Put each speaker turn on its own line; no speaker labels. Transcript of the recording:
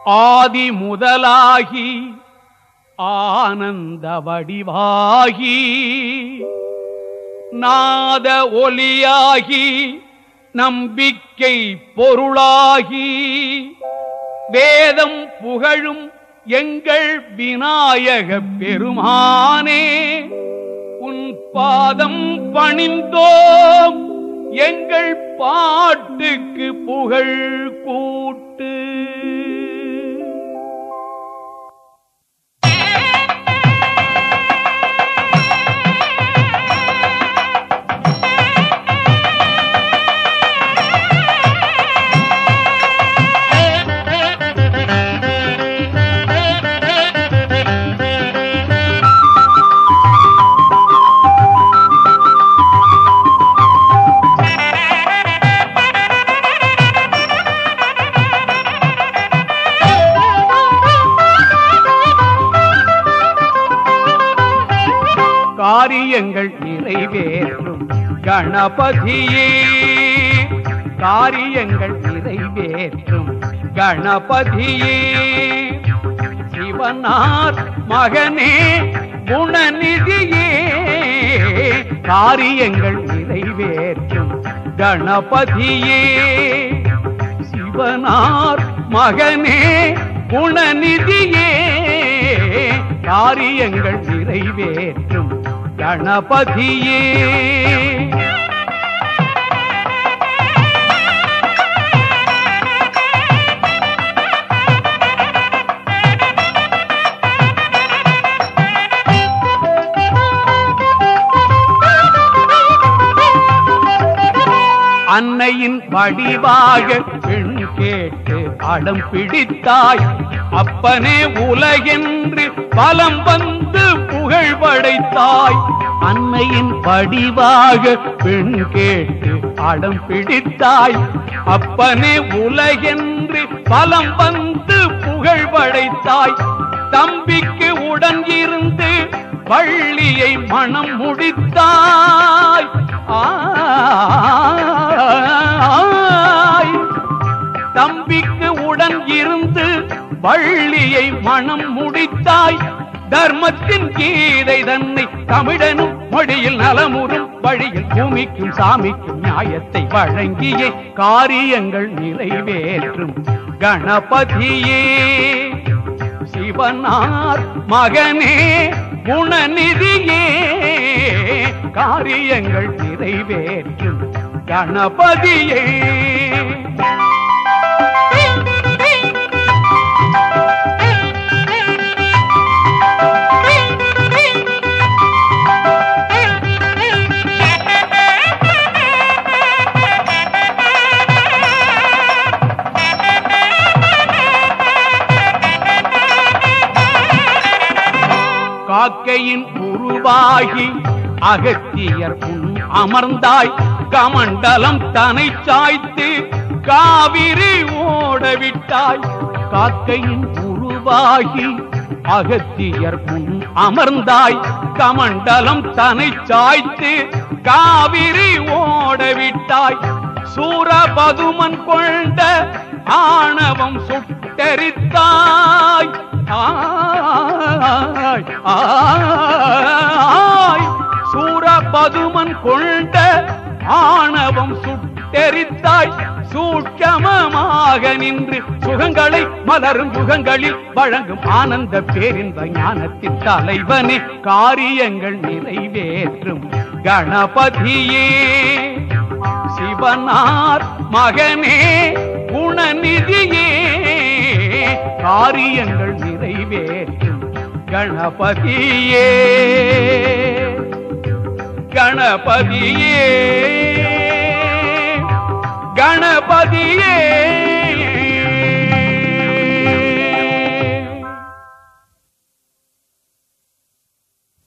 ஆதி முதலாகி ஆனந்த வடிவாகி நாத ஒலியாகி நம்பிக்கை பொருளாகி வேதம் புகழும் எங்கள் விநாயக பெருமானே உன் பாதம் பணிந்தோம் எங்கள் பாட்டுக்கு புகழ் கூட்டு காரியங்கள் நிறைவேற்றும் கணபதியே காரியங்கள் நிறைவேற்றும் கணபதியே சிவனார் மகனே குணநிதியே காரியங்கள் நிறைவேற்றும் கணபதியே சிவனார் மகனே குணநிதியே காரியங்கள் நிறைவேற்றும் கணபதியே அன்னையின் வடிவாக பெண் கேட்டு அடம் பிடித்தாய் அப்பனே உலகென்று பலம் வந்து புகழ் படைத்தாய் அன்னையின் வடிவாக பெண் கேட்டு அடம் பிடித்தாய் அப்பனே உலகென்று பலம் வந்து புகழ் படைத்தாய் தம்பிக்கு உடன் இருந்து வள்ளியை மனம் முடித்தாய் ஆய் தம்பிக்கு உடன் இருந்து வள்ளியை மனம் முடித்தாய் தர்மத்தின் கீதை தன்னை தமிழனும் மொழியில் நலமுறும் வழியில் பூமிக்கும் சாமிக்கும் நியாயத்தை வழங்கியே காரியங்கள் நிறைவேற்றும் கணபதியே சிவனார் மகனே குணநிதியே காரியங்கள் நிறைவேற்றும் கணபதியே காக்கையின் உருவாகி அகத்தியர் உன் அமர்ந்தாய் கமண்டலம் தனை சாய்த்து காவிரி ஓடவிட்டாய் காக்கையின் உருவாகி அகத்தியர் முன் அமர்ந்தாய் கமண்டலம் தனை சாய்த்து காவிரி ஓடவிட்டாய் சூரபதுமன் கொண்ட ஆணவம் சுட்டரித்தாய் ஆய் ஆய் சூரபதுமன் கொண்ட ஆணவம் சுட்டெரித்தாய் சூட்சமமாக நின்று சுகங்களை மலரும் யுகங்களில் வழங்கும் ஆனந்த பேரின்ப ஞானத்தின் தலைவனே காரியங்கள் நிறைவேற்றும் கணபதியே சிவனார் மகனே குணநிதியே காரியங்கள் நிறைவேற்றும் கணபதியே கணபதியே கணபதியே